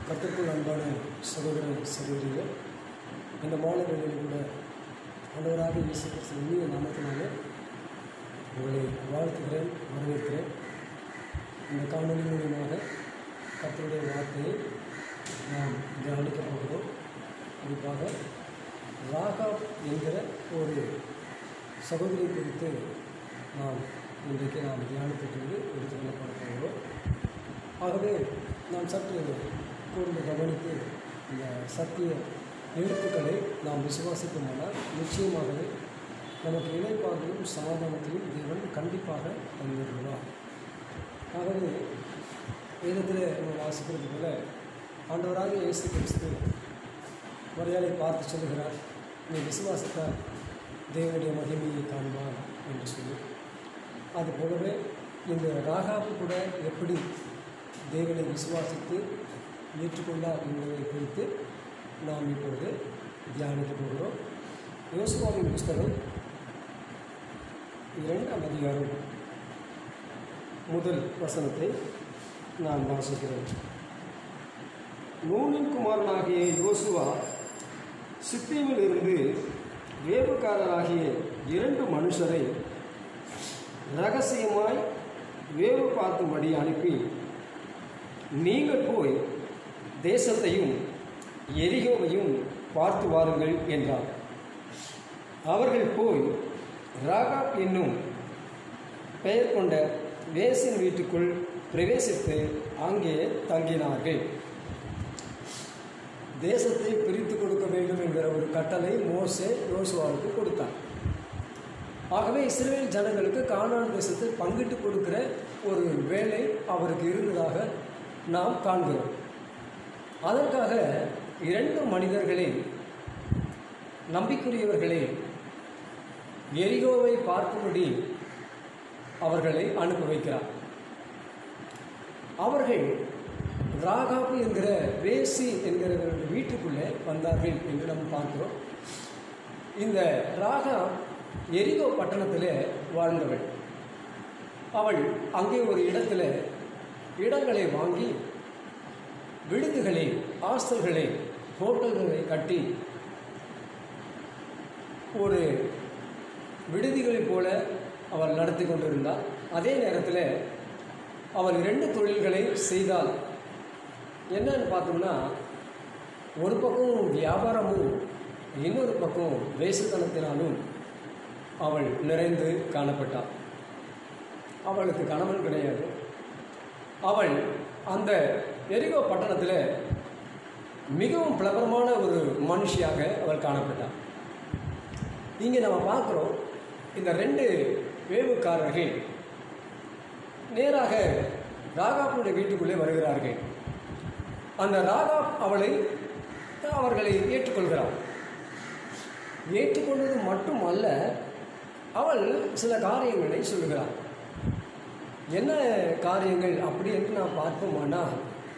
கர்த்தருக்குள் அன்பான சகோதர சகோதரிகள் இந்த மாலை வேளையில் கூட ஆண்டவராக இயேசு கிறிஸ்து இனிய நாமத்தினாலே உங்களை வாழ்த்துகிறேன் வரவேற்கிறேன் இந்த காணொலி மூலியமாக கர்த்தருடைய வார்த்தையை நாம் தியானிக்கப் போகிறோம் குறிப்பாக ராகாப் என்கிற ஒரு சகோதரி குறித்து நாம் இன்றைக்கு நாம் தியானத்திற்கு எடுத்துக்கொள்ளப்பட போகிறோம் ஆகவே நாம் சற்று கூர்ந்து கவனித்து இந்த சத்திய எழுத்துக்களை நாம் விசுவாசிக்குமானால் நிச்சயமாகவே நமக்கு இணைப்பாகவும் சமாதானத்தையும் தேவன் கண்டிப்பாக தந்திருக்கிறார் ஆகவே வேதத்தில் நம்ம வாசிக்கிறது போல ஆண்டவராக இயேசு கிறிஸ்து மரியாதை பார்த்து சொல்லுகிறார் நீ விசுவாசித்தால் தேவனுடைய மகிமையை காண்பான் என்று சொல்லி அது போலவே இந்த ராகாவு கூட எப்படி தேவனை விசுவாசித்து ஏற்றுக்கொண்டார் என்பதை குறித்து நாம் இப்பொழுது தியானிக்க போகிறோம் யோசுவாவின் புஸ்தகம் இரண்டாம் அதிகாரம் முதல் வசனத்தை நான் வாசிக்கிறேன் நூனின் குமாரனாகிய யோசுவா சித்தீமில் இருந்து வேவுக்காரராகிய இரண்டு மனுஷரை ரகசியமாய் வேவு பார்க்கும்படி அனுப்பி நீங்கள் போய் தேசத்தையும் எரிகோவையும் பார்த்து வாருங்கள் என்றார் அவர்கள் போய் ராகாப் என்னும் பெயர் கொண்ட வேசின் வீட்டுக்குள் பிரவேசித்து அங்கே தங்கினார்கள் தேசத்தை பிரித்து கொடுக்க வேண்டும் என்கிற ஒரு கட்டளை மோசே யோசுவாவுக்கு கொடுத்தார் ஆகவே இஸ்ரேல் ஜனங்களுக்கு கானான் தேசத்தை பங்கிட்டு கொடுக்கிற ஒரு வேலை அவருக்கு இருந்ததாக நாம் காண்கிறோம் அதற்காக இரண்டு மனிதர்களே நம்பிக்குரியவர்களே எரிகோவை பார்க்கும்படி அவர்களை அனுப்பி வைக்கிறார் அவர்கள் ராகாபு என்கிற வேசி என்கிற வீட்டுக்குள்ளே வந்தார்கள் என்று நாம் பார்க்கிறோம் இந்த ராகா எரிகோ பட்டணத்தில் வாழ்ந்தவள் அவள் அங்கே ஒரு இடத்துல இடங்களை வாங்கி விடுதிகளை ஹாஸ்டல்களை ஹோட்டல்களை கட்டி ஒரு விடுதிகளைப் போல அவள் நடத்தி கொண்டிருந்தாள் அதே நேரத்தில் அவள் இரண்டு தொழில்களை செய்தால் என்னன்னு பார்த்தோம்னா ஒரு பக்கம் வியாபாரமும் இன்னொரு பக்கம் வேசுத்தனத்தினாலும் அவள் நிறைந்து காணப்பட்டாள் அவளுக்கு கணவன் கிடையாது அவள் அந்த எரிகோ பட்டணத்தில் மிகவும் பிரபலமான ஒரு மனுஷியாக அவள் காணப்பட்டாள் இங்கே நம்ம பார்க்குறோம் இந்த ரெண்டு வேவுக்காரர்கள் நேராக ராகாப்புடைய வீட்டுக்குள்ளே வருகிறார்கள் அந்த ராகா அவளை அவர்களை ஏற்றுக்கொள்கிறாள் ஏற்றுக்கொண்டது மட்டுமல்ல அவள் சில காரியங்களை சொல்லுகிறாள் என்ன காரியங்கள் அப்படி என்று நாம் பார்ப்போமானால்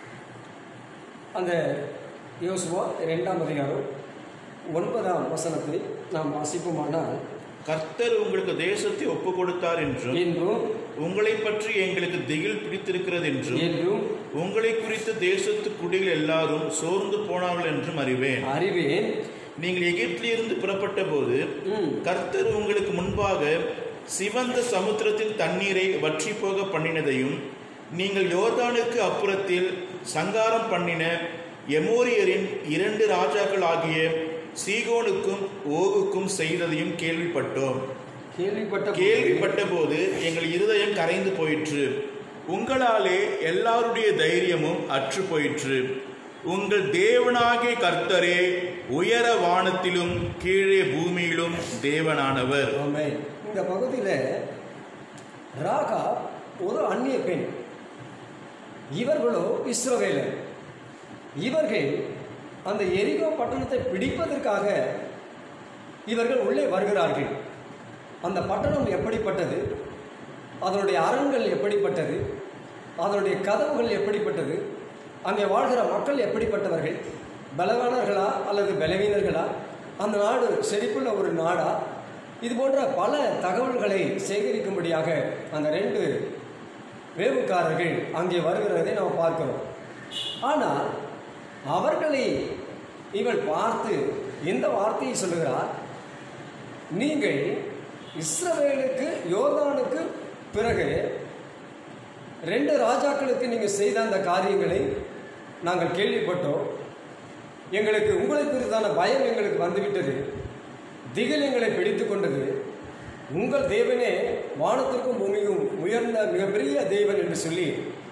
அந்த யோசுவா இரண்டாம் அதிகாரம் ஒன்பதாம் வசனத்தை நாம் வாசிப்போமானால் கர்த்தர் உங்களுக்கு தேசத்தை ஒப்பு கொடுத்தார் என்றும் என்றும் உங்களை பற்றி எங்களுக்கு திகில் பிடித்திருக்கிறது என்றும் என்றும் உங்களை குறித்து தேசத்து குடிகள் எல்லாரும் சோர்ந்து போனார்கள் என்றும் அறிவேன் அறிவேன் நீங்கள் எகிப்திலிருந்து புறப்பட்ட போது ம், கர்த்தர் உங்களுக்கு முன்பாக சிவந்த சமுத்திரத்தின் தண்ணீரை வற்றி போக பண்ணினதையும் நீங்கள் யோர்தானுக்கு அப்புறத்தில் சங்காரம் பண்ணின எமோரியரின் இரண்டு ராஜாக்கள் ஆகிய சீகோனுக்கும் ஓகுக்கும் செய்ததையும் கேள்விப்பட்டோம் கேள்விப்பட்ட போது கேள்விப்பட்ட போது எங்கள் இருதயம் கரைந்து போயிற்று உங்களாலே எல்லாருடைய தைரியமும் அற்று போயிற்று உங்கள் தேவனாகிய கர்த்தரே உயர வானத்திலும் கீழே பூமியிலும் தேவனானவர் ஆமென். இந்த பகுதியில் ராகா ஒரு அந்நிய பெண் இவர்களோ இஸ்ரவேலர் இவர்கள் அந்த எரிகோ பட்டணத்தை பிடிப்பதற்காக இவர்கள் உள்ளே வருகிறார்கள் அந்த பட்டணம் எப்படிப்பட்டது அதனுடைய அரண்கள் எப்படிப்பட்டது அதனுடைய கதவுகள் எப்படிப்பட்டது அங்கே வாழ்கிற மக்கள் எப்படிப்பட்டவர்கள் பலவானர்களா அல்லது பலவீனர்களா அந்த நாடு செழிப்புள்ள ஒரு நாடா இது போன்ற பல தகவல்களை சேகரிக்கும்படியாக அந்த ரெண்டு வேவுக்காரர்கள் அங்கே வருகிறதை நாம் பார்க்கிறோம் ஆனால் அவர்களை இவள் பார்த்து இந்த வார்த்தையை சொல்லுகிறார் நீங்கள் இஸ்ரவேலுக்கு யோர்தானுக்கு பிறகு ரெண்டு ராஜாக்களுக்கு நீங்கள் செய்த அந்த காரியங்களை நாங்கள் கேள்விப்பட்டோம் எங்களுக்கு உங்களை குறித்தான பயம் எங்களுக்கு வந்துவிட்டது திகில் எங்களை பிடித்து கொண்டது உங்கள் தேவனே வானத்திற்கும் பூமியும் உயர்ந்த மிகப்பெரிய தேவன் என்று சொல்லி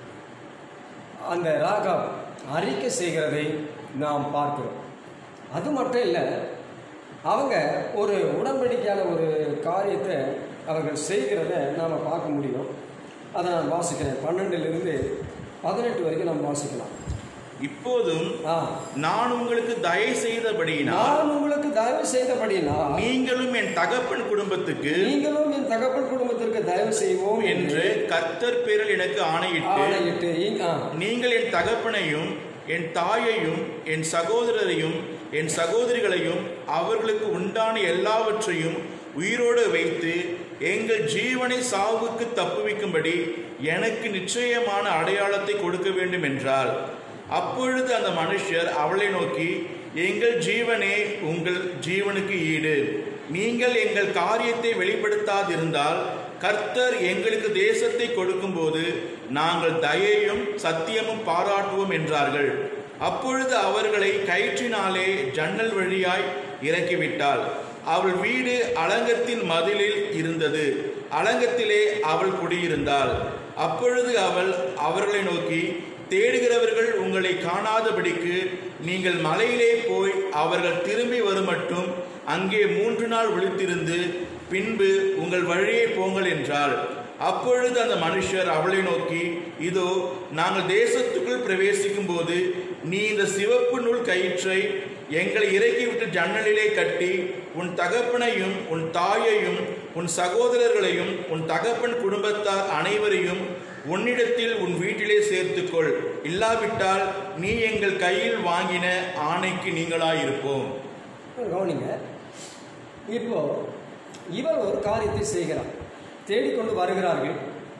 அந்த ராகா அறிக்கை செய்கிறதை நாம் பார்க்கிறோம் அது மட்டும் இல்லை அவங்க ஒரு உடன்படிக்கையான ஒரு காரியத்தை அவர்கள் செய்கிறத நாம் பார்க்க முடியும் அதை நான் வாசிக்கிறேன் பன்னெண்டுலேருந்து பதினெட்டு வரைக்கும் நாம் வாசிக்கலாம் இப்போதும் ஆ நான் உங்களுக்கு தயை செய்தபடியினால் நான் உங்களுக்கு தயவு செய்தபடினா நீங்களும் என் தகப்பன் குடும்பத்துக்கு நீங்களும் என் தகப்பன் குடும்பத்திற்கு தயவு செய்வோம் என்று கர்த்தர் பேரில் எனக்கு ஆணையிட்டு ஆணையிட்டு இ- ஆ, நீங்கள் என் தகப்பனையும் என் தாயையும் என் சகோதரரையும் என் சகோதரிகளையும் அவர்களுக்கு உண்டான எல்லாவற்றையும் உயிரோடு வைத்து எங்கள் ஜீவனை சாவுக்கு தப்புவிக்கும்படி எனக்கு நிச்சயமான அடையாளத்தை கொடுக்க வேண்டும் என்றால் அப்பொழுது அந்த மனுஷர் அவளை நோக்கி எங்கள் ஜீவனே உங்கள் ஜீவனுக்கு ஈடு நீங்கள் எங்கள் காரியத்தை வெளிப்படுத்தாதிருந்தால் கர்த்தர் எங்களுக்கு தேசத்தை கொடுக்கும்போது நாங்கள் தயையும் சத்தியமும் பாராட்டுவோம் என்றார்கள் அப்பொழுது அவர்களை கயிற்றினாலே ஜன்னல் வழியாய் இறக்கிவிட்டாள் அவள் வீடு அலங்கத்தின் மதிலில் இருந்தது அலங்கத்திலே அவள் குடியிருந்தாள் அப்பொழுது அவள் அவர்களை நோக்கி தேடுகிறவர்கள் உங்களை காணாதபடிக்கு நீங்கள் மலையிலே போய் அவர்கள் திரும்பி வருமட்டும் அங்கே மூன்று நாள் விழித்திருந்து பின்பு உங்கள் வழியே போங்கள் என்றாள் அப்பொழுது அந்த மனுஷர் அவளை நோக்கி இதோ நாங்கள் தேசத்துக்குள் பிரவேசிக்கும் போது நீ இந்த சிவப்பு நூல் கயிற்றை எங்களை இறக்கிவிட்டு ஜன்னலிலே கட்டி உன் தகப்பனையும் உன் தாயையும் உன் சகோதரர்களையும் உன் தகப்பன் குடும்பத்தார் அனைவரையும் உன்னிடத்தில் உன் வீட்டிலே சேர்த்துக்கொள் இல்லாவிட்டால் நீ எங்கள் கையில் வாங்கின ஆணைக்கு நீங்களாயிருப்போம் கவனிங்க இப்போ இவர் ஒரு காரியத்தை செய்கிறார் தேடிக்கொண்டு வருகிறார்கள்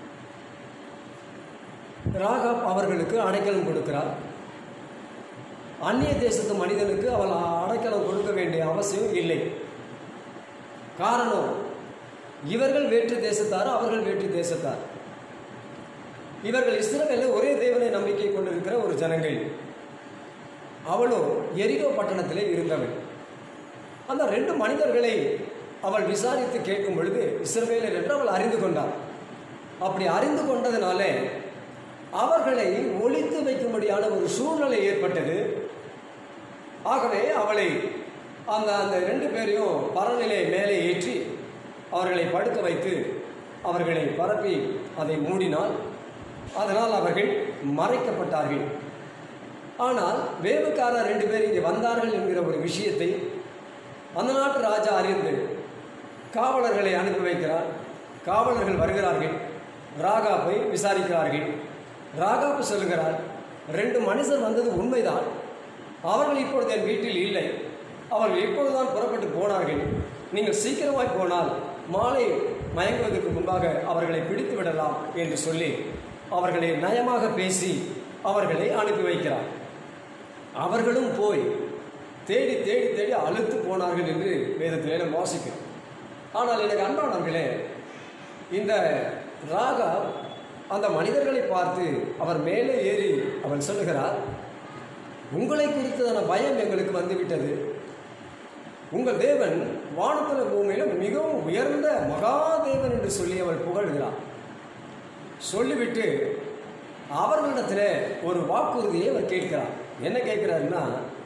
ராகாப் அவர்களுக்கு அடைக்கலம் கொடுக்கிறார் அந்நிய தேசத்து மனிதனுக்கு அவள் அடைக்கலம் கொடுக்க வேண்டிய அவசியம் இல்லை காரணம் இவர்கள் வேற்று தேசத்தார் அவர்கள் வேற்று தேசத்தார் இவர்கள் இஸ்ரவேலில் ஒரே தேவனை நம்பிக்கை கொண்டிருக்கிற ஒரு ஜனங்கள் அவளோ எரிகோ பட்டணத்திலே இருந்தவள் அந்த ரெண்டு மனிதர்களை அவள் விசாரித்து கேட்கும் பொழுது இஸ்ரவேலர் என்று அவள் அறிந்து கொண்டாள் அப்படி அறிந்து கொண்டதினாலே அவர்களை ஒழித்து வைக்கும்படியான ஒரு சூழ்நிலை ஏற்பட்டது ஆகவே அவளை அந்த அந்த ரெண்டு பேரையும் பரநிலை மேலே ஏற்றி அவர்களை படுக்க வைத்து அவர்களை பரப்பி அதை மூடினால் அதனால் அவர்கள் மறைக்கப்பட்டார்கள் ஆனால் வேவுக்காரர் ரெண்டு பேர் இங்கே வந்தார்கள் என்கிற ஒரு விஷயத்தை அந்த நாட்டு ராஜா அறிந்து காவலர்களை அனுப்பி வைக்கிறார் காவலர்கள் வருகிறார்கள் ராகாப்பை விசாரிக்கிறார்கள் ராகாப்பு சொல்லுகிறார் ரெண்டு மனுஷர் வந்தது உண்மைதான் அவர்கள் இப்பொழுது என் வீட்டில் இல்லை அவர்கள் இப்பொழுதுதான் புறப்பட்டு போனார்கள் நீங்கள் சீக்கிரமாய் போனால் மாலை மயங்குவதற்கு முன்பாக அவர்களை பிடித்து விடலாம் என்று சொல்லி அவர்களை நயமாக பேசி அவர்களை அனுப்பி வைக்கிறார் அவர்களும் போய் தேடி தேடி தேடி அழுத்து போனார்கள் என்று வேதத்திலே நாம் வாசிக்கிறோம் ஆனால் எனக்கு அன்பானவர்களே இந்த ராகா அந்த மனிதர்களை பார்த்து அவர் மேலே ஏறி அவர் சொல்லுகிறார் உங்களை குறித்ததான பயம் எங்களுக்கு வந்துவிட்டது உங்கள் தேவன் வானத்துல பூமியில மிகவும் உயர்ந்த மகாதேவன் என்று சொல்லி அவள் புகழ்கிறார் சொல்லிவிட்டு அவர்களிடத்தில் ஒரு வாக்குறுதியை அவர் கேட்கிறார் என்ன கேட்கிறாருன்னா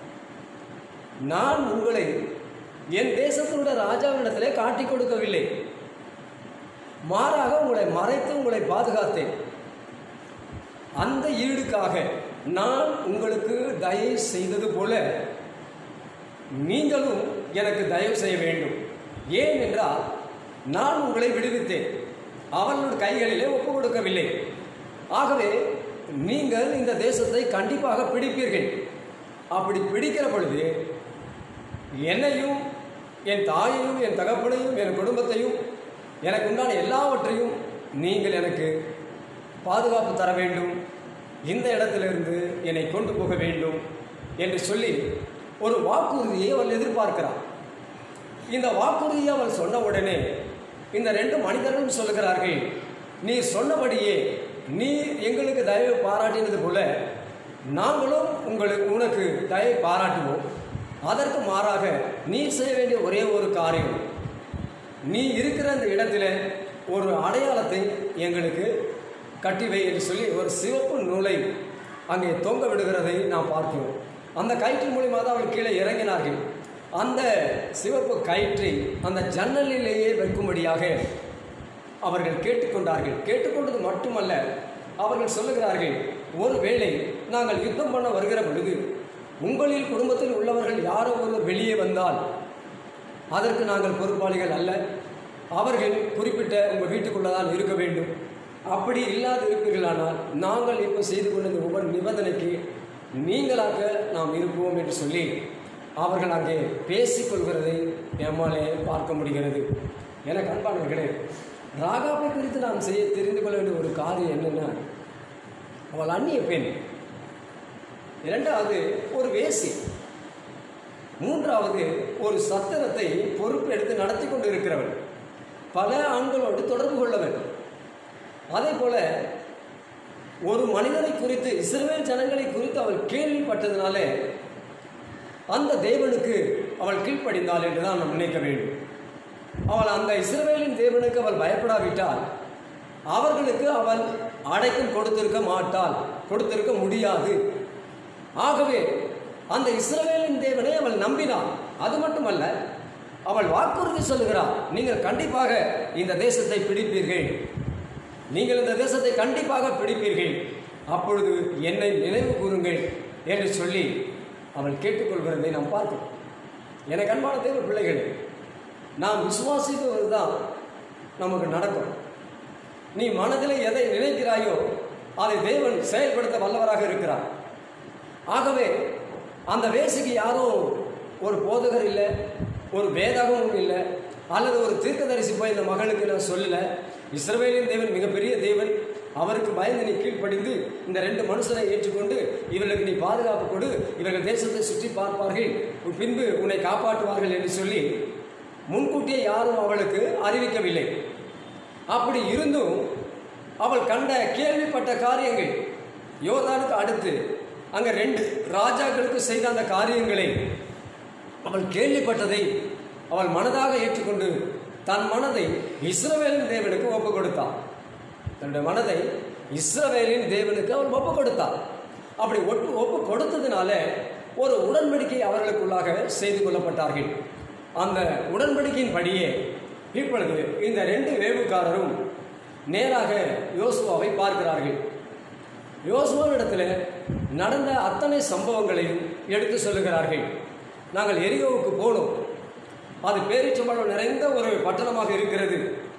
நான் உங்களை என் தேசத்தினுடைய ராஜாவினிடத்திலே காட்டிக் கொடுக்கவில்லை மாறாக உங்களை மறைத்து உங்களை பாதுகாத்தேன் அந்த ஈடுக்காக நான் உங்களுக்கு தயை செய்தது போல நீங்களும் எனக்கு தயவு செய்ய வேண்டும் ஏன் என்றால் நான் உங்களை விடுவித்தேன் அவர்களுடைய கைகளிலே ஒப்பு கொடுக்கவில்லை ஆகவே நீங்கள் இந்த தேசத்தை கண்டிப்பாக பிடிப்பீர்கள் அப்படி பிடிக்கிற பொழுது என்னையும் என் தாயையும் என் தகப்பனையும் என் குடும்பத்தையும் எனக்கு உண்டான எல்லாவற்றையும் நீங்கள் எனக்கு பாதுகாப்பு தர வேண்டும் இந்த இடத்திலிருந்து என்னை கொண்டு போக வேண்டும் என்று சொல்லி ஒரு வாக்குறுதியை அவள் எதிர்பார்க்கிறாள் இந்த வாக்குறுதியை அவள் சொன்ன உடனே இந்த ரெண்டு மனிதர்களும் சொல்லுகிறார்கள் நீ சொன்னபடியே நீ எங்களுக்கு தயவு பாராட்டினது போல நாங்களும் உங்களுக்கு உனக்கு தயவு பாராட்டுவோம் அதற்கு மாறாக நீ செய்ய வேண்டிய ஒரே ஒரு காரியம் நீ இருக்கிற அந்த இடத்துல ஒரு அடையாளத்தை எங்களுக்கு கட்டி வை என்று சொல்லி ஒரு சிவப்பு நூலை அங்கே தொங்க விடுகிறதை நாம் பார்க்கிறோம் அந்த கயிற்று மூலியமாக தான் அவள் கீழே இறங்கினார்கள் அந்த சிவப்பு கயிற்றை அந்த ஜன்னலிலேயே வைக்கும்படியாக அவர்கள் கேட்டுக்கொண்டார்கள் கேட்டுக்கொண்டது மட்டுமல்ல அவர்கள் சொல்லுகிறார்கள் ஒருவேளை நாங்கள் யுத்தம் பண்ண வருகிற பொழுது உங்களில் குடும்பத்தில் உள்ளவர்கள் யாரோ ஒருவர் வெளியே வந்தால் அதற்கு நாங்கள் பொறுப்பாளிகள் அல்ல அவர்கள் குறிப்பிட்ட உங்கள் வீட்டுக்குள்ளே தான் இருக்க வேண்டும் அப்படி இல்லாது இருப்பீர்களானால் நாங்கள் இப்போ செய்து கொண்ட இந்த ஒவ்வொரு நிபந்தனைக்கு நீங்களாக நாம் இருப்போம் என்று சொல்லி அவர்கள் அங்கே பேசிக்கொள்கிறதை நம்மாலே பார்க்க முடிகிறது என கண்பானவர்களே ராகாவை குறித்து நாம் செய்ய தெரிந்து கொள்ள வேண்டிய ஒரு காரியம் என்னென்னா அவள் அந்நிய பெண் இரண்டாவது ஒரு வேசி மூன்றாவது ஒரு சத்திரத்தை பொறுப்பெடுத்து நடத்தி கொண்டு இருக்கிறவன் பல ஆண்களோடு தொடர்பு கொள்ளவன் அதே போல ஒரு மனிதனை குறித்து இஸ்ரவேல் ஜனங்களை குறித்து அவள் கேள்விப்பட்டதினாலே அந்த தேவனுக்கு அவள் கீழ்ப்படிந்தாள் என்று தான் நாம் நினைக்க வேண்டும் அவள் அந்த இஸ்ரவேலின் தேவனுக்கு அவள் பயப்படாவிட்டால் அவர்களுக்கு அவள் அடைக்கும் கொடுத்திருக்க மாட்டாள் கொடுத்திருக்க முடியாது ஆகவே அந்த இஸ்ரவேலின் தேவனை அவள் நம்பினாள் அது மட்டுமல்ல அவள் வாக்குறுதி சொல்லுகிறாள் நீங்கள் கண்டிப்பாக இந்த தேசத்தை பிடிப்பீர்கள் நீங்கள் இந்த தேசத்தை கண்டிப்பாக பிடிப்பீர்கள் அப்பொழுது என்னை நினைவு கூறுங்கள் என்று சொல்லி அவள் கேட்டுக்கொள்கிறதை நாம் பார்க்கிறோம் எனக்கு அன்பான தேவ பிள்ளைகளே நாம் விசுவாசிப்பது தான் நமக்கு நடக்கும் நீ மனதில் எதை நினைக்கிறாயோ அதை தேவன் செயல்படுத்த வல்லவராக இருக்கிறார் ஆகவே அந்த வேசிக்கு யாரும் ஒரு போதகர் இல்லை ஒரு வேதகமும் இல்லை அல்லது ஒரு தீர்க்கதரிசி போய் இந்த மகளுக்கு நான் சொல்லல இஸ்ரவேலின் தேவன் மிகப்பெரிய தேவன் அவருக்கு பயந்து நீ கீழ்ப்படிந்து இந்த ரெண்டு மனுஷரை ஏற்றுக்கொண்டு இவர்களுக்கு நீ பாதுகாப்பு கொடு இவர்கள் தேசத்தை சுற்றி பார்ப்பார்கள் உன் பின்பு உன்னை காப்பாற்றுவார்கள் என்று சொல்லி முன்கூட்டியே யாரும் அவளுக்கு அறிவிக்கவில்லை அப்படி இருந்தும் அவள் கண்ட கேள்விப்பட்ட காரியங்கள் யோர்தானுக்கு அடுத்து அங்கே ரெண்டு ராஜாக்களுக்கு செய்த அந்த காரியங்களை அவள் கேள்விப்பட்டதை அவள் மனதாக ஏற்றுக்கொண்டு தன் மனதை இஸ்ரவேலின் தேவனுக்கு ஒப்பு கொடுத்தாள் தன்னுடைய மனதை இஸ்ரவேலின் தேவனுக்கு அவள் ஒப்பு கொடுத்தாள் அப்படி ஒப்பு ஒப்பு கொடுத்ததுனால ஒரு உடன்படிக்கை அவர்களுக்குள்ளாக செய்து கொள்ளப்பட்டார்கள் அந்த உடன்படிக்கையின் படியே இப்பொழுது இந்த ரெண்டு வேவுக்காரரும் நேராக யோசுவாவை பார்க்கிறார்கள் யோசுவாவிடத்தில் நடந்த அத்தனை சம்பவங்களையும் எடுத்து சொல்லுகிறார்கள் நாங்கள் எரியோவுக்கு போனோம் அது பேரிச்சம்பழம் நிறைந்த ஒரு பட்டணமாக இருக்கிறது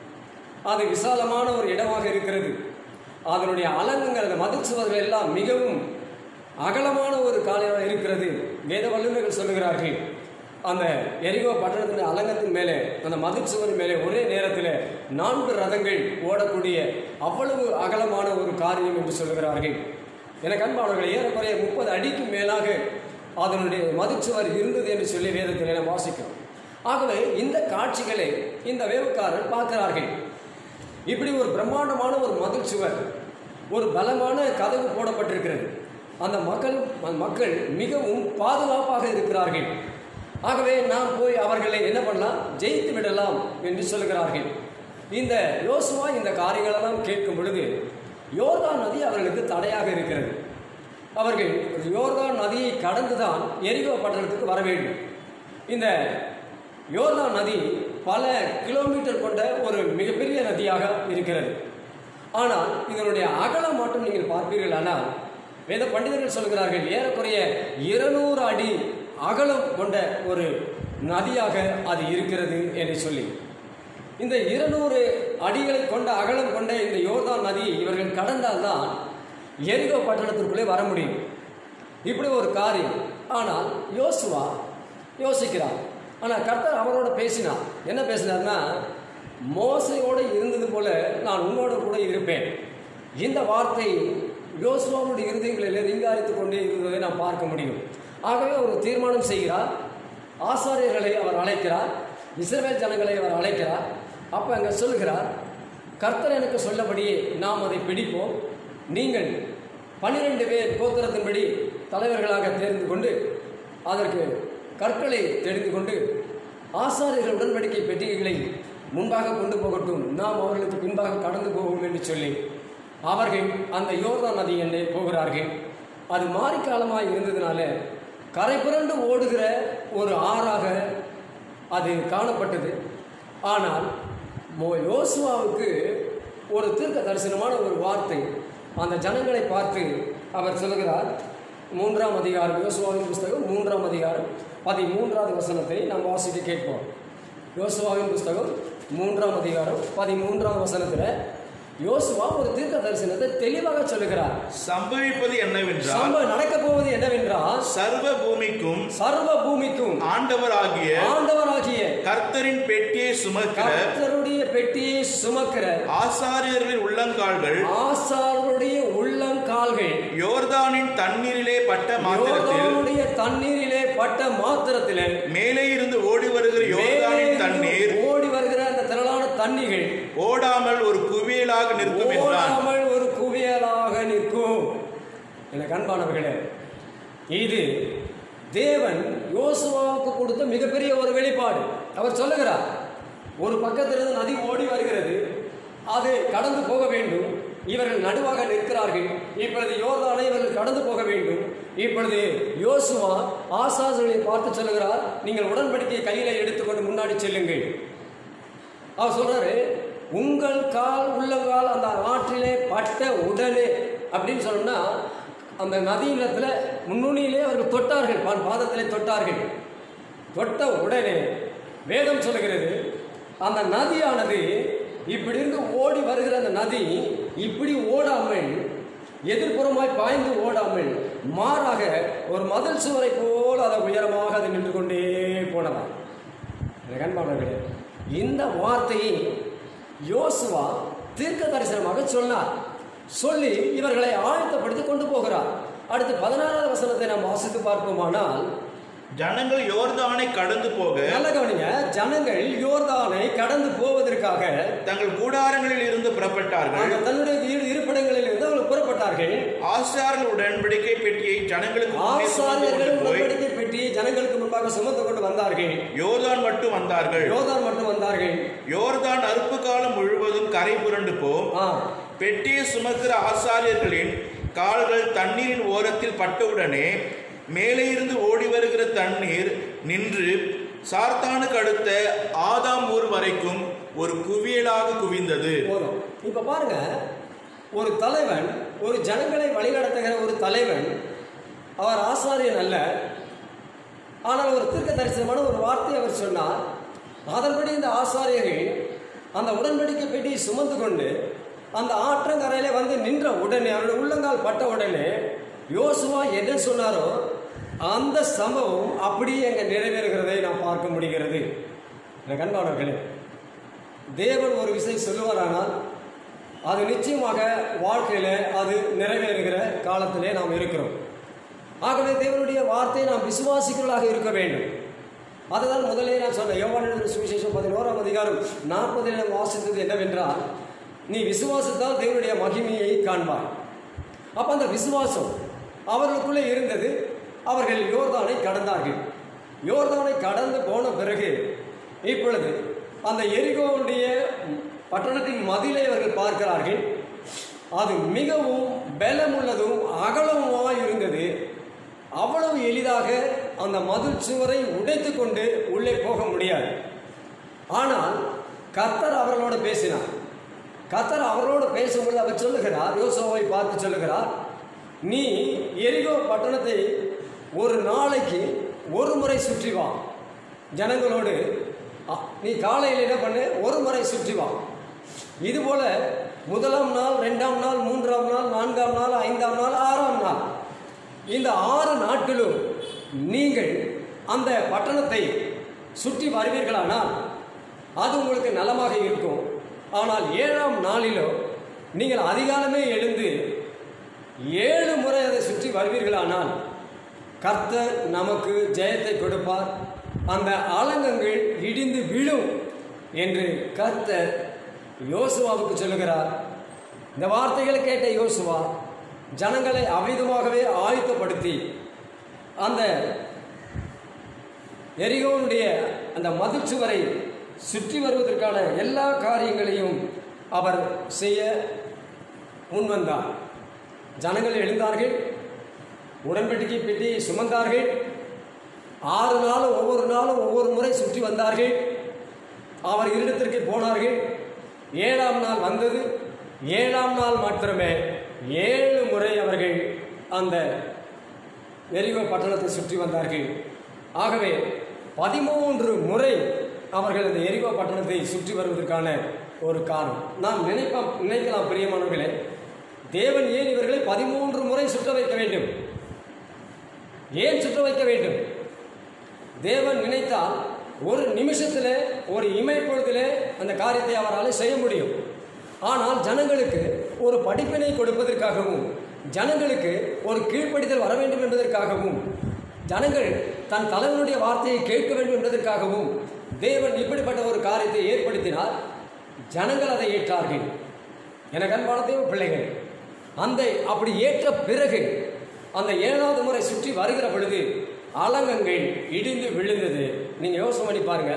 அது விசாலமான ஒரு இடமாக இருக்கிறது அதனுடைய அலங்கங்கள் அந்த மதில் சுவர்கள் எல்லாம் மிகவும் அகலமான ஒரு காலையாக இருக்கிறது வேத வல்லுநர்கள் சொல்லுகிறார்கள் அந்த எரிகோ பட்டணத்தின் அலங்கத்தின் மேலே அந்த மதில் சுவர் மேலே ஒரே நேரத்தில் நான்கு ரதங்கள் ஓடக்கூடிய அவ்வளவு அகலமான ஒரு காரியம் என்று சொல்லுகிறார்கள் எனக்கு அன்பானவர்கள் ஏறக்குறைய முப்பது அடிக்கு மேலாக அதனுடைய மதிச்சுவர் இருந்தது என்று சொல்லி வேதத்தில் நாம் வாசிக்கிறோம் ஆகவே இந்த காட்சிகளை இந்த வேவுக்காரர் பார்க்கிறார்கள் இப்படி ஒரு பிரம்மாண்டமான ஒரு மதில் சுவர் ஒரு பலமான கதவு போடப்பட்டிருக்கிறது அந்த மக்கள் அந்த மக்கள் மிகவும் பாதுகாப்பாக இருக்கிறார்கள் ஆகவே நாம் போய் அவர்களை என்ன பண்ணலாம் ஜெயித்து விடலாம் என்று சொல்கிறார்கள் இந்த யோசுவா இந்த காரியங்களெல்லாம் கேட்கும் பொழுது யோர்தான் நதி அவர்களுக்கு தடையாக இருக்கிறது அவர்கள் யோர்தான் நதியை கடந்துதான் எரிகோ பட்டணத்துக்கு வர வேண்டும் இந்த யோர்தான் நதி பல கிலோமீட்டர் கொண்ட ஒரு மிகப்பெரிய நதியாக இருக்கிறது ஆனால் இதனுடைய அகலம் மட்டும் நீங்கள் பார்ப்பீர்கள் ஆனால் வேத பண்டிதர்கள் சொல்கிறார்கள் ஏறக்குறைய இருநூறு அடி அகலம் கொண்ட ஒரு நதியாக அது இருக்கிறது என்று சொல்லி இந்த இருநூறு அடிகளை கொண்ட அகலம் கொண்ட இந்த யோர்தான் நதி இவர்கள் கடந்தால்தான் எரிகோ பட்டணத்திற்குள்ளே வர முடியும் இப்படி ஒரு காரியம் ஆனால் யோசுவா யோசிக்கிறார் ஆனால் கர்த்தர் அவரோட பேசினார் என்ன பேசினார்னா மோசையோடு இருந்தது போல நான் உன்னோட கூட இருப்பேன் இந்த வார்த்தை யோசுவாவுடைய இருதயங்களில் ரிங்காரித்து கொண்டே இருந்ததை நாம் பார்க்க முடியும் ஆகவே ஒரு தீர்மானம் செய்கிறார் ஆசாரியர்களை அவர் அழைக்கிறார் இஸ்ரவேல் ஜனங்களை அவர் அழைக்கிறார் அப்போ அங்கே சொல்லுகிறார் கர்த்தர் எனக்கு சொல்லபடியே நாம் அதை பிடிப்போம் நீங்கள் பன்னிரெண்டு பேர் கோத்திரத்தின்படி தலைவர்களாக தேர்ந்து கொண்டு அதற்கு கற்களை தெரிந்து கொண்டு ஆசாரியர்கள் உடன்படிக்கை பெட்டிகைகளை முன்பாக கொண்டு போகட்டும் நாம் அவர்களுக்கு பின்பாக கடந்து போவோம் என்று சொல்லி அவர்கள் அந்த யோர்தான் நதி எண்ணே போகிறார்கள் அது மாரிக்காலமாக இருந்ததுனால கரை புரண்டு ஓடுகிற ஒரு ஆறாக அது காணப்பட்டது ஆனால் மோ யோசுவாவுக்கு ஒரு தீர்க்க தரிசனமான ஒரு வார்த்தை அந்த ஜனங்களை பார்த்து அவர் சொல்லுகிறார் மூன்றாம் அதிகாரம் யோசுவாவின் புஸ்தகம் மூன்றாம் அதிகாரம் பதிமூன்றாவது வசனத்தை நாம் வாசித்து கேட்போம் யோசுவாவின் புஸ்தகம் மூன்றாம் அதிகாரம் பதிமூன்றாம் வசனத்தில் யோசுவா ஒரு தீர்க்க தரிசனத்தை தெளிவாக சொல்லுகிறார் சம்பவிப்பது என்னவென்றால் சம்ப நடக்க போவது என்னவென்றால் சர்வ பூமிக்கும் சர்வ பூமிக்கும் ஆண்டவராகிய ஆண்டவராகிய கர்த்தரின் பெட்டியை சுமக்கிற கர்த்தருடைய பெட்டியை சுமக்கிற ஆசாரியர்களின் உள்ளங்கால்கள் ஆசாருடைய உள்ளங்கால்கள் யோர்தானின் தண்ணீரிலே பட்ட மாத்திரத்தில் யோர்தானுடைய தண்ணீரிலே பட்ட மாத்திரத்திலே மேலே இருந்து ஓடி வருகிற யோர்தானின் தண்ணீர் ஓடி வருகிற அந்த திரளான தண்ணீர்கள் ஓடாமல் ஒரு குவியலாக நிற்கும் என்றான் ஓடாமல் ஒரு குவியலாக நிற்கும் எனக்கு அன்பானவர்களே இது தேவன் யோசுவாவுக்கு கொடுத்த மிகப்பெரிய ஒரு வெளிப்பாடு அவர் சொல்லுகிறார் ஒரு பக்கத்திலிருந்து நதி ஓடி வருகிறது அது கடந்து போக வேண்டும் இவர்கள் நடுவாக நிற்கிறார்கள் இப்பொழுது யோர்தானை இவர்கள் கடந்து போக வேண்டும் இப்பொழுது யோசுவா ஆசாசனை பார்த்து சொல்லுகிறார் நீங்கள் உடன்படிக்கையை கையில எடுத்துக்கொண்டு முன்னாடி செல்லுங்கள் அவர் சொல்றாரு உங்கள் கால் உள்ளங்கால் அந்த ஆற்றிலே பட்ட உடனே அப்படின்னு சொன்னா அந்த நதியினத்துல முன்னுணியிலே அவர்கள் தொட்டார்கள் பான் பாதத்திலே தொட்டார்கள் தொட்ட உடனே வேதம் சொல்லுகிறது அந்த நதியானது இப்படி இருந்து ஓடி வருகிற அந்த நதி இப்படி ஓடாமல் எதிர்ப்புறமாய் பாய்ந்து ஓடாமல் மாறாக ஒரு மதில் சுவரை போல் அதை உயரமாக அது நின்று கொண்டே போனதா எனக்கு அன்பானவர்களே இந்த வார்த்தையை யோசுவா தீர்க்க தரிசனமாக சொன்னார் சொல்லி இவர்களை ஆயத்தப்படுத்தி கொண்டு போகிறார் அடுத்து பதினாறாவது வசனத்தை நாம் வாசித்து பார்ப்போமானால் ஜனங்கள் யோர்தானை கடந்து போக நல்ல கவனிங்க ஜனங்கள் யோர்தானை கடந்து போவதற்காக தங்கள் கூடாரங்களில் இருந்து புறப்பட்டார்கள் அந்த தன்னுடைய இரு- இருப்பிடங்களில் இருந்து அவர்கள் புறப்பட்டார்கள் ஆசாரியர்கள் உடன்படிக்கை பெட்டியை ஜனங்களுக்கு முன்னே சுமந்து கொண்டு ஆசாரியர்கள் போய் உடன்படிக்கை பெட்டியை ஜனங்களுக்கு முன்பாக சுமந்து கொண்டு வந்தார்கள் யோர்தான் மட்டும் வந்தார்கள் யோர்தான் மட்டும் வந்தார்கள் யோர்தான் அறுப்பு காலம் முழுவதும் கரை புரண்டு போம் ஆ பெட்டியை சுமக்கிற ஆசாரியர்களின் கால்கள் தண்ணீரின் ஓரத்தில் பட்டவுடனே மேலே இருந்து ஓடி வருகிற தண்ணீர் நின்று சார்த்தானுக்கு அடுத்த ஆதாம் ஊர் வரைக்கும் ஒரு குவியலாக குவிந்தது போதும் இப்ப பாருங்க ஒரு தலைவன் ஒரு ஜனங்களை வழிநடத்துகிற ஒரு தலைவன் அவர் ஆசாரியன் அல்ல ஆனால் ஒரு தீர்க்க தரிசனமான ஒரு வார்த்தை அவர் சொன்னார் அதன்படி இந்த ஆசாரியர்கள் அந்த உடன்படிக்கை பெட்டியை சுமந்து கொண்டு அந்த ஆற்றங்கரையில வந்து நின்ற உடனே அவருடைய உள்ளங்கால் பட்ட உடனே யோசுவா என்ன சொன்னாரோ அந்த சம்பவம் அப்படியே அங்கே நிறைவேறுகிறதை நாம் பார்க்க முடிகிறது எனக்கு அன்பானவர்களே தேவன் ஒரு விஷயம் சொல்லுவாரானால் அது நிச்சயமாக வாழ்க்கையில் அது நிறைவேறுகிற காலத்திலே நாம் இருக்கிறோம் ஆகவே தேவனுடைய வார்த்தையை நாம் விசுவாசிக்கிறவர்களாக இருக்க வேண்டும் அதுதான் முதலே நான் சொன்னேன் யோவான சுவிசேஷம் பதினோராம் அதிகாரம் நாற்பதில் நாம் வாசித்தது என்னவென்றால் நீ விசுவாசத்தால் தேவனுடைய மகிமையை காண்பாய் அப்ப அந்த விசுவாசம் அவர்களுக்குள்ளே இருந்தது அவர்கள் யோர்தானை கடந்தார்கள் யோர்தானை கடந்து போன பிறகு இப்பொழுது அந்த எரிகோவுடைய பட்டணத்தின் மதிலை அவர்கள் பார்க்கிறார்கள் அது மிகவும் பலமுள்ளதும் அகலமுமாய் இருந்தது அவ்வளவு எளிதாக அந்த மதில் சுவரை உடைத்து கொண்டு உள்ளே போக முடியாது ஆனால் கர்த்தர் அவர்களோடு பேசினார் கர்த்தர் அவரோடு பேசும்பொழுது அவர் சொல்லுகிறார் யோசுவாவை பார்த்து சொல்லுகிறார் நீ எரிகோ பட்டணத்தை ஒரு நாளைக்கு ஒரு முறை சுற்றி வா ஜனங்களோடு அ, நீ காலையில் என்ன பண்ணு ஒரு முறை சுற்றி வா இதுபோல முதலாம் நாள் ரெண்டாம் நாள் மூன்றாம் நாள் நான்காம் நாள் ஐந்தாம் நாள் ஆறாம் நாள் இந்த ஆறு நாட்களும் நீங்கள் அந்த பட்டணத்தை சுற்றி வருவீர்களானால் அது உங்களுக்கு நலமாக இருக்கும் ஆனால் ஏழாம் நாளிலோ நீங்கள் அதிகாலமே எழுந்து ஏழு முறை அதை சுற்றி வருவீர்களானால் கர்த்தர் நமக்கு ஜெயத்தை கொடுப்பார் அந்த ஆலங்கங்கள் இடிந்து விழும் என்று கர்த்தர் யோசுவாவுக்கு சொல்லுகிறார் இந்த வார்த்தைகளை கேட்ட யோசுவா ஜனங்களை அவ்விதமாகவே ஆயத்தப்படுத்தி அந்த எரிகோனுடைய அந்த மதிச்சுவரை சுற்றி வருவதற்கான எல்லா காரியங்களையும் அவர் செய்ய முன்வந்தார் ஜனங்கள் எழுந்தார்கள் உடன்படிக்கை பெட்டியை சுமந்தார்கள் ஆறு நாளும் ஒவ்வொரு நாளும் ஒவ்வொரு முறை சுற்றி வந்தார்கள் அவர் இருடத்திற்கு போனார்கள் ஏழாம் நாள் வந்தது ஏழாம் நாள் மாத்திரமே ஏழு முறை அவர்கள் அந்த எரிகோ பட்டணத்தை சுற்றி வந்தார்கள் ஆகவே பதிமூன்று முறை அவர்கள் அந்த எரிகோ பட்டணத்தை சுற்றி வருவதற்கான ஒரு காரணம் நாம் நினைப்போம் நினைக்கலாம் பிரியமானவர்களே தேவன் ஏன் இவர்களை பதிமூன்று முறை சுற்ற வைக்க வேண்டும் ஏன் சுற்ற வைக்க வேண்டும் தேவன் நினைத்தால் ஒரு நிமிஷத்தில் ஒரு இமை பொழுதிலே அந்த காரியத்தை அவரால் செய்ய முடியும் ஆனால் ஜனங்களுக்கு ஒரு படிப்பினை கொடுப்பதற்காகவும் ஜனங்களுக்கு ஒரு கீழ்ப்படிதல் வர வேண்டும் என்பதற்காகவும் ஜனங்கள் தன் தலைவனுடைய வார்த்தையை கேட்க வேண்டும் என்பதற்காகவும் தேவன் இப்படிப்பட்ட ஒரு காரியத்தை ஏற்படுத்தினார் ஜனங்கள் அதை ஏற்றார்கள் எனக்கு அன்பான தேவ பிள்ளைகள் அந்த அப்படி ஏற்ற பிறகு அந்த ஏழாவது முறை சுற்றி வருகிற பொழுது அலங்கங்கள் இடிந்து விழுந்தது நீங்க யோசனை பண்ணி பாருங்க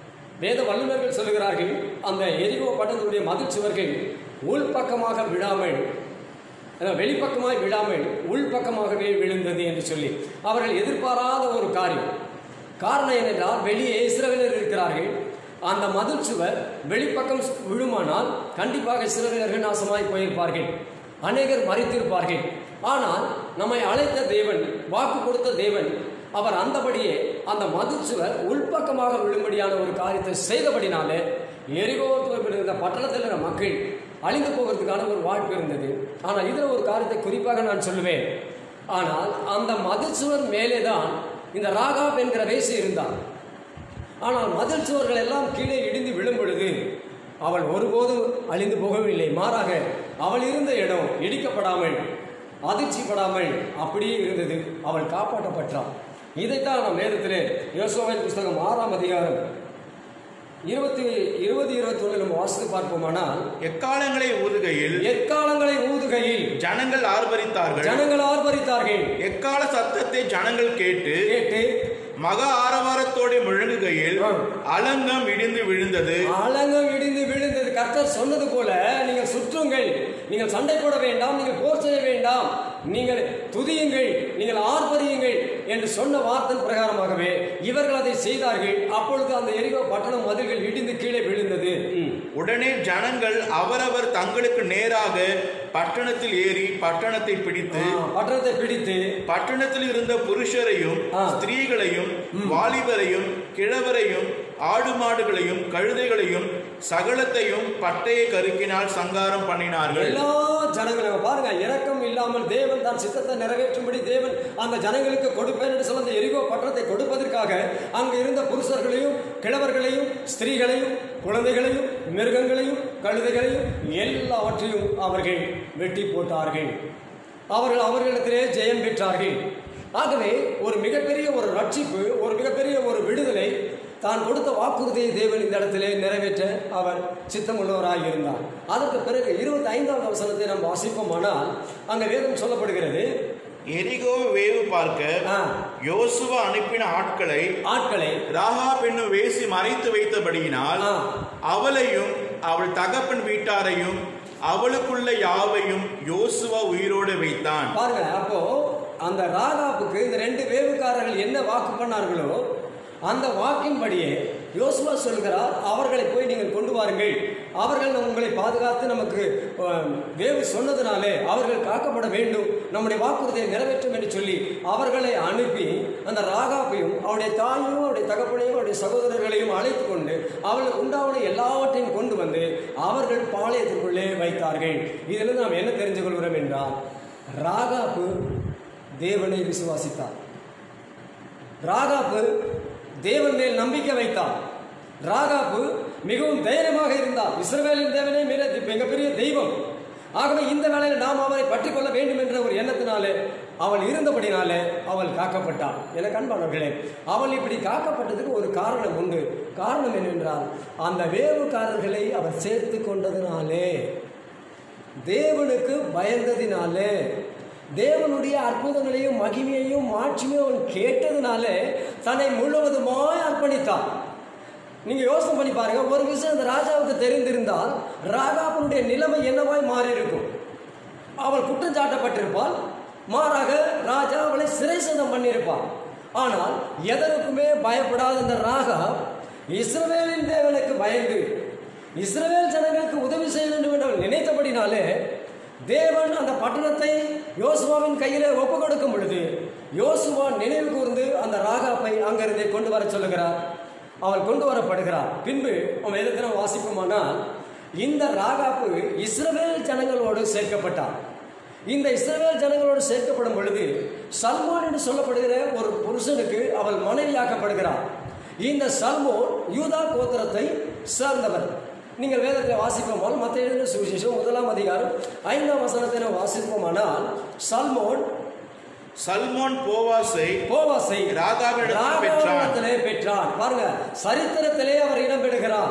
வேத வல்லுநர்கள் சொல்லுகிறார்கள் அந்த எரிகோ பட்டணத்துடைய மதில் சுவர்கள் உள்பக்கமாக விழாமல் அதாவது வெளிப்பக்கமாய் விழாமல் உள்பக்கமாகவே விழுந்தது என்று சொல்லி அவர்கள் எதிர்பாராத ஒரு காரியம் காரணம் என்னென்றால் வெளியே இஸ்ரவேலர் இருக்கிறார்கள் அந்த மதில் சுவர் வெளிப்பக்கம் விழுமானால் கண்டிப்பாக இஸ்ரவேலர்கள் நாசமாய் போயிருப்பார்கள் அநேகர் மறித்திருப்பார்கள் ஆனால் நம்மை அழைத்த தேவன் வாக்கு கொடுத்த தேவன் அவர் அந்தபடியே அந்த மதிச்சுவர் உள்பக்கமாக விழும்படியான ஒரு காரியத்தை செய்தபடினாலே எரிகோத்தில் இருந்த பட்டணத்தில் இருக்கிற மக்கள் அழிந்து போகிறதுக்கான ஒரு வாய்ப்பு இருந்தது ஆனால் இதில் ஒரு காரியத்தை குறிப்பாக நான் சொல்லுவேன் ஆனால் அந்த மதிச்சுவர் மேலே தான் இந்த ராகாப் என்கிற வேசி இருந்தார் ஆனால் மதில் சுவர்கள் எல்லாம் கீழே இடிந்து விழும் பொழுது அவள் ஒருபோதும் அழிந்து போகவில்லை மாறாக அவள் இருந்த இடம் இடிக்கப்படாமல் அதிர்ச்சிப்படாமல் அப்படியே இருந்தது அவள் காப்பாற்றப்பட்டாள் இதைத்தான் நம் வேதத்திலே யோசுவாவின் புஸ்தகம் ஆறாம் அதிகாரம் இருபத்தி இருபது இருபத்தி ஒன்று நம்ம வாசித்து பார்ப்போமானால் எக்காலங்களை ஊதுகையில் எக்காலங்களை ஊதுகையில் ஜனங்கள் ஆர்ப்பரித்தார்கள் ஜனங்கள் ஆர்ப்பரித்தார்கள் எக்கால சத்தத்தை ஜனங்கள் கேட்டு கேட்டு மகா ஆரவாரத்தோடு முழங்குகையில் ஆ. அலங்கம் இடிந்து விழுந்தது அலங்கம் இடிந்து விழுந்தது கர்த்தர் சொன்னது போல நீங்கள் சுற்றுங்கள் நீங்கள் சண்டை போட வேண்டாம் நீங்கள் போர் செய்ய வேண்டாம் நீங்கள் துதியுங்கள் நீங்கள் ஆர்ப்பரியுங்கள் என்று சொன்ன வார்த்தை பிரகாரமாகவே இவர்கள் அதை செய்தார்கள் அப்பொழுது அந்த எரிகோ பட்டணம் மதில்கள் இடிந்து கீழே விழுந்தது ம். உடனே ஜனங்கள் அவரவர் தங்களுக்கு நேராக பட்டணத்தில் ஏறி பட்டணத்தை பிடித்து ஆ, பட்டணத்தை பிடித்து பட்டணத்தில் இருந்த புருஷரையும் ஆ. ஸ்திரீகளையும் வாலிபரையும் கிழவரையும் ஆடு மாடுகளையும் கழுதைகளையும் சகலத்தையும் பட்டய கருக்கினால் சங்காரம் பண்ணினார்கள் எல்லா ஜனங்களும் பாருங்க இரக்கம் இல்லாமல் தேவன் தான் சித்தத்தை நிறைவேற்றும்படி தேவன் அந்த ஜனங்களுக்கு கொடுப்பேன் என்று சொல்ல அந்த எரிகோ பட்டணத்தை கொடுப்பதற்காக அங்கு இருந்த புருஷர்களையும் கிழவர்களையும் ஸ்திரீகளையும் குழந்தைகளையும் மிருகங்களையும் கழுதைகளையும் எல்லாவற்றையும் அவர்கள் வெட்டி போட்டார்கள் அவர்கள் அவர்களிடத்திலே ஜெயம் பெற்றார்கள் ஆகவே ஒரு மிகப்பெரிய ஒரு ரட்சிப்பு ஒரு மிகப்பெரிய ஒரு விடுதலை தான் கொடுத்த வாக்குறுதியை தேவன் இந்த இடத்திலே நிறைவேற்ற அவர் சித்தமுள்ளவராக இருந்தார் அதற்கு பிறகு இருபத்தி ஐந்தாவது வசனத்தை நாம் வாசிப்போமானால் அங்க வேதம் சொல்லப்படுகிறது எரிகோ வேவு பார்க்க ஆ, யோசுவா அனுப்பின ஆட்களை ஆட்களை ராகா பெண்ணு வேசி மறைத்து வைத்தபடியினால் ஆ, அவளையும் அவள் தகப்பன் வீட்டாரையும் அவளுக்குள்ள யாவையும் யோசுவா உயிரோடு வைத்தான் பாருங்க அப்போ அந்த ராகாப்புக்கு இந்த ரெண்டு வேவுக்காரர்கள் என்ன வாக்கு பண்ணார்களோ அந்த வாக்கின்படியே யோசுவா சொல்கிறார் அவர்களை போய் நீங்கள் கொண்டு வாருங்கள் அவர்கள் உங்களை பாதுகாத்து நமக்கு அஹ், வேவு சொன்னதுனாலே அவர்கள் காக்கப்பட வேண்டும் நம்முடைய வாக்குறுதியை நிறைவேற்றும் என்று சொல்லி அவர்களை அனுப்பி அந்த ராகாப்பையும் அவருடைய தாயையும் அவருடைய தகப்பனையும் அவருடைய சகோதரர்களையும் அழைத்து கொண்டு அவளுக்கு உண்டாவன எல்லாவற்றையும் கொண்டு வந்து அவர்கள் பாளையத்திற்குள்ளே வைத்தார்கள் இதிலிருந்து நாம் என்ன தெரிந்து கொள்கிறோம் என்றால் ராகாப்பு தேவனை விசுவாசித்தார் ராகாப்பு தேவன் மேல் நம்பிக்கை வைத்தார் ராகாப்பு மிகவும் தைரியமாக இருந்தார் இஸ்ரவேலின் தேவனே மிக மிகப்பெரிய தெய்வம் ஆகவே இந்த வேளையில் நாம் அவரை பற்றி கொள்ள வேண்டும் என்ற ஒரு எண்ணத்தினாலே அவள் இருந்தபடினாலே அவள் காக்கப்பட்டாள் என கண்பானவர்களே அவள் இப்படி காக்கப்பட்டதுக்கு ஒரு காரணம் உண்டு காரணம் என்னவென்றால் அந்த வேவுக்காரர்களை அவர் சேர்த்து கொண்டதினாலே தேவனுக்கு பயந்ததினாலே தேவனுடைய அற்புதங்களையும் மகிமையையும் மாட்சிமையும் அவன் கேட்டதுனாலே தன்னை முழுவதுமாய் அர்ப்பணித்தான் நீங்க யோசனை பண்ணி பாருங்க ஒரு விஷயம் அந்த ராஜாவுக்கு தெரிந்திருந்தால் ராகாபனுடைய நிலைமை என்னவாய் மாறி இருக்கும் அவள் குற்றம் சாட்டப்பட்டிருப்பாள் மாறாக ராஜா அவளை சிறை சேதம் பண்ணியிருப்பாள் ஆனால் எதற்குமே பயப்படாத அந்த ராகா இஸ்ரவேலின் தேவனுக்கு பயந்து இஸ்ரவேல் ஜனங்களுக்கு உதவி செய்ய வேண்டும் என்று அவள் நினைத்தபடினாலே தேவன் அந்த பட்டணத்தை யோசுவாவின் கையிலே ஒப்பு கொடுக்கும் பொழுது யோசுவா நினைவு கூர்ந்து அந்த ராகாப்பை அங்கிருந்தே கொண்டு வர சொல்லுகிறார் அவள் கொண்டு வரப்படுகிறார் பின்பு அவன் எதற்கு வாசிப்போமானால் இந்த ராகாப்பு இஸ்ரவேல் ஜனங்களோடு சேர்க்கப்பட்டார் இந்த இஸ்ரவேல் ஜனங்களோடு சேர்க்கப்படும் பொழுது சல்மான் என்று சொல்லப்படுகிற ஒரு புருஷனுக்கு அவள் மனைவியாக்கப்படுகிறார் இந்த சல்மோன் யூதா கோத்திரத்தை சார்ந்தவர் நீங்கள் வேதத்தில் வாசிப்போமால் மற்ற எழுதின சுவிசேஷம் முதலாம் அதிகாரம் ஐந்தாம் வசனத்தை நாம் வாசிப்போமானால் சல்மோன் சல்மோன் போவாசை போவாசை ராகாவினிடத்தில் பெற்றான் ராகாவிடத்திலே பெற்றான் பாருங்க சரித்திரத்திலே அவர் இடம் பெறுகிறார்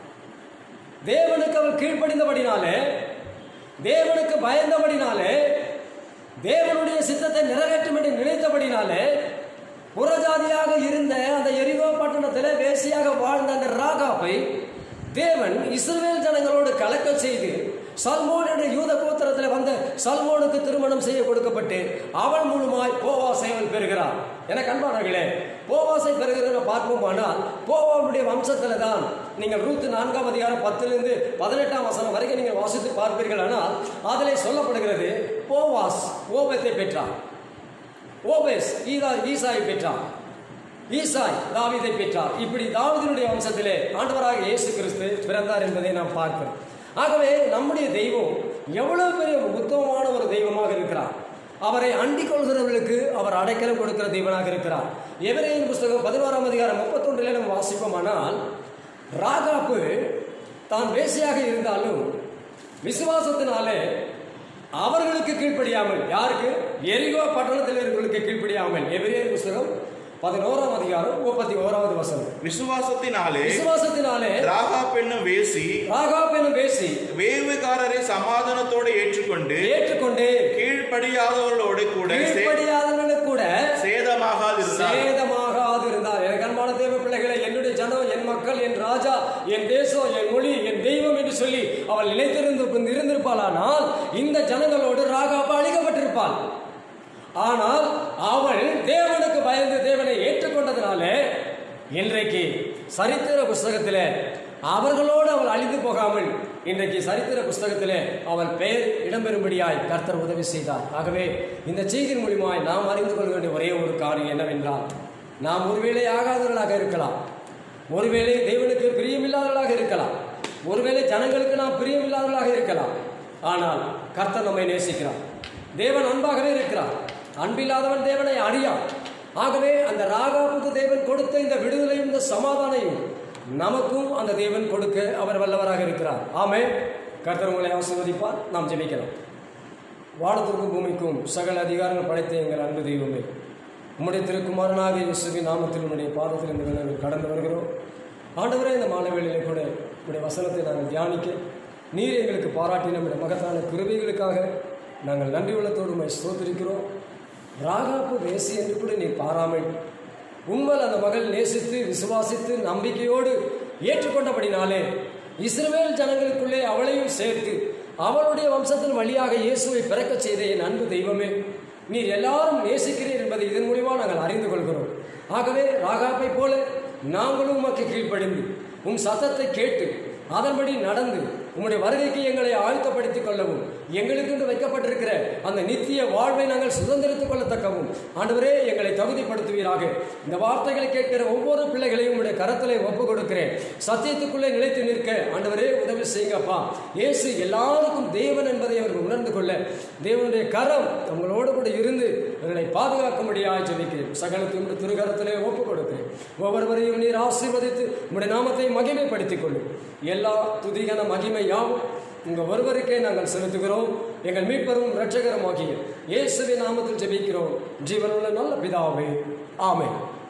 தேவனுக்கு அவர் கீழ்ப்படிந்தபடினாலே தேவனுக்கு பயந்தபடினாலே தேவனுடைய சித்தத்தை நிறைவேற்றும் என்று நினைத்தபடினாலே புறஜாதியாக இருந்த அந்த எரிகோ பட்டணத்திலே வேசியாக வாழ்ந்த அந்த ராகாப்பை தேவன் இஸ்ரவேல் ஜனங்களோடு கலக்க செய்து சல்மோன் என்ற யூத கோத்திரத்தில் வந்த சல்மோனுக்கு திருமணம் செய்ய கொடுக்கப்பட்டு அவள் மூலமாய் போவாசை அவள் பெறுகிறார் என கண்பானர்களே போவாசை பெறுகிறத பார்ப்போமானால் போவாவுடைய வம்சத்தில் தான் நீங்கள் ரூத்து நான்காம் அதிகாரம் பத்திலிருந்து பதினெட்டாம் வசனம் வரைக்கும் நீங்கள் வாசித்து பார்ப்பீர்கள் ஆனால் அதிலே சொல்லப்படுகிறது போவாஸ் ஓபத்தை பெற்றார் ஓபேஸ் ஈதா ஈசாயை பெற்றார் ஈசாய் தாவீதை பெற்றார் இப்படி தாவீதினுடைய வம்சத்திலே ஆண்டவராக இயேசு கிறிஸ்து பிறந்தார் என்பதை நாம் பார்க்கிறோம் ஆகவே நம்முடைய தெய்வம் எவ்வளவு பெரிய உத்தமமான ஒரு தெய்வமாக இருக்கிறார் அவரை அண்டிக் கொள்கிறவர்களுக்கு அவர் அடைக்கலம் கொடுக்கிற தெய்வனாக இருக்கிறார் எவரையின் புஸ்தகம் பதினோராம் அதிகாரம் முப்பத்தொன்றிலே நம்ம வாசிப்போமானால் ராகாப்பு தான் வேசியாக இருந்தாலும் விசுவாசத்தினாலே அவர்களுக்கு கீழ்ப்படியாமல் யாருக்கு எரிகோ பட்டணத்தில் இருக்கிறவர்களுக்கு கீழ்ப்படியாமல் எபிரேயர் புஸ்தகம் பதினோராம் அதிகாரம் முப்பத்தி ஓராவது வசனம் விசுவாசத்தினாலே விசுவாசத்தினாலே ராகா பெண்ணும் வேசி ராகாப் எனும் பேசி வேவுகாரரை சமாதானத்தோடு ஏற்றுக்கொண்டு ஏற்றுக்கொண்டு கீழ்ப்படியாதவர்களோடு கூட சே- கீழ்ப்படியாதவர்களுக்கு கூட சேதமாகாதிருந்தார் சேதமாகாது இருந்தார் எனக்கு அன்பான தேவ பிள்ளைகளை என்னுடைய ஜனம் என் மக்கள் என் ராஜா என் தேசம் என் மொழி என் தெய்வம் என்று சொல்லி அவள் நிலைத்திருந்து இருந்திருப்பாளானால் இந்த ஜனங்களோடு ராகாப்பா அழிக்கப்பட்டிருப்பாள் ஆனால் அவள் தேவனுக்கு பயந்து தேவனை ஏற்றுக்கொண்டதினாலே இன்றைக்கு சரித்திர புஸ்தகத்திலே அவர்களோடு அவள் அழிந்து போகாமல் இன்றைக்கு சரித்திர புஸ்தகத்திலே அவள் பெயர் இடம்பெறும்படியாய் கர்த்தர் உதவி செய்தார் ஆகவே இந்த செய்தியின் மூலியமாய் நாம் அறிந்து கொள்ள வேண்டிய ஒரே ஒரு காரியம் என்னவென்றால் நாம் ஒருவேளை ஆகாதவர்களாக இருக்கலாம் ஒருவேளை தேவனுக்கு பிரியமில்லாதவர்களாக இருக்கலாம் ஒருவேளை ஜனங்களுக்கு நாம் பிரியமில்லாதவர்களாக இருக்கலாம் ஆனால் கர்த்தர் நம்மை நேசிக்கிறார் தேவன் அன்பாகவே இருக்கிறார் அன்பில்லாதவன் தேவனை அறியான் ஆகவே அந்த ராகாவுக்கு தேவன் கொடுத்த இந்த விடுதலையும் இந்த சமாதானையும் நமக்கும் அந்த தேவன் கொடுக்க அவர் வல்லவராக இருக்கிறார் ஆமே கர்த்தர் உங்களை ஆசீர்வதிப்பார் நாம் ஜெபிக்கலாம் வானத்திற்கும் பூமிக்கும் சகல அதிகாரங்கள் படைத்த எங்கள் அன்பு தெய்வமே உம்முடைய திருக்குமாரனாக இயேசுவின் நாமத்தில் உம்முடைய பாதத்தில் இந்த நாங்கள் கடந்து வருகிறோம் ஆண்டவரே இந்த மாலை வேளையிலே கூட உம்முடைய வசனத்தை நாங்கள் தியானிக்க நீர் எங்களுக்கு பாராட்டின நம்முடைய மகத்தான கிருபைகளுக்காக நாங்கள் நன்றி உள்ளத்தோடு உம்மை ஸ்தோத்திரிக்கிறோம் ராகாப்பு வேசி என்று கூட நீர் பாராமல் உண்மையில் அந்த மகள் நேசித்து விசுவாசித்து நம்பிக்கையோடு ஏற்றுக்கொண்டபடினாலே இஸ்ரவேல் ஜனங்களுக்குள்ளே அவளையும் சேர்த்து அவளுடைய வம்சத்தின் வழியாக இயேசுவை பிறக்கச் செய்த என் அன்பு தெய்வமே நீர் எல்லாரும் நேசிக்கிறீர் என்பதை இதன் மூலியமாக நாங்கள் அறிந்து கொள்கிறோம் ஆகவே ராகாப்பை போல நாங்களும் உமக்கு கீழ்ப்படிந்து உம் சத்தத்தை கேட்டு அதன்படி நடந்து உம்முடைய வருகைக்கு எங்களை ஆயத்தப்படுத்திக் கொள்ளவும் எங்களுக்கென்று வைக்கப்பட்டிருக்கிற அந்த நித்திய வாழ்வை நாங்கள் சுதந்திரித்துக் கொள்ளத்தக்கவும் ஆண்டவரே எங்களை தகுதிப்படுத்துவீராக இந்த வார்த்தைகளை கேட்கிற ஒவ்வொரு பிள்ளைகளையும் உம்முடைய கரத்திலே ஒப்பு கொடுக்கிறேன் சத்தியத்துக்குள்ளே நிலைத்து நிற்க ஆண்டவரே உதவி செய்யுங்கப்பா இயேசு எல்லாருக்கும் தேவன் என்பதை அவர்கள் உணர்ந்து கொள்ள தேவனுடைய கரம் உங்களோடு கூட இருந்து எங்களை பாதுகாக்கும்படியாக ஜெபிக்கிறேன் சகலத்தையும் உம்முடைய திருகரத்திலே ஒப்பு கொடுக்கிறேன் ஒவ்வொருவரையும் நீர் ஆசீர்வதித்து உம்முடைய நாமத்தை மகிமைப்படுத்திக் கொள்ளும் எல்லா துதிகன மகிமை யாவும் உங்கள் ஒருவருக்கே நாங்கள் செலுத்துகிறோம் எங்கள் மீட்பரும் இரட்சகரும் ஆகிய இயேசுவின் நாமத்தில் ஜெபிக்கிறோம் ஜீவனுள்ள நல்ல பிதாவே ஆமென்